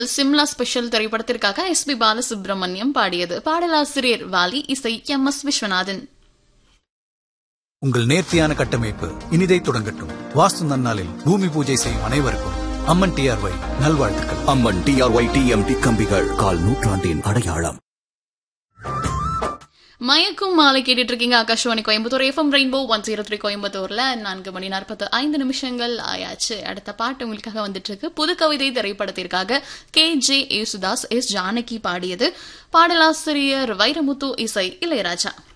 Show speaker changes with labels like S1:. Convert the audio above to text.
S1: Shimla special திரைப்படத்திற்காக S P Balasubrahmanyam பாடியது பாடலாசிரியர் வாலி இசை எம் எஸ் விஸ்வநாதன்
S2: உங்கள் நேர்த்தியான கட்டமைப்பு இனிதை தொடங்கட்டும் வாஸ்து நன்னாளில் பூமி பூஜை செய்யும் அனைவருக்கும் அம்மன் டிஆர்ஒய் நல்வாழ்த்துக்கள்
S3: அம்மன் டிஆர்ஒய் டிஎம்டி கம்பிகள் கால் நூற்றாண்டின் அடையாளம்
S1: மயக்கும் மாலை கேட்டுட்டு இருக்கீங்க Akashvani Coimbatore FM rainbow one zero three கோயம்புத்தூர்ல நான்கு மணி நாற்பத்து ஐந்து நிமிஷங்கள் ஆயாச்சு அடுத்த பாட்டு உங்களுக்காக வந்துட்டு இருக்கு புது கவிதை திரைப்படத்திற்காக K J Yesudas S Janaki பாடியது பாடலாசிரியர் வைரமுத்து இசை இளையராஜா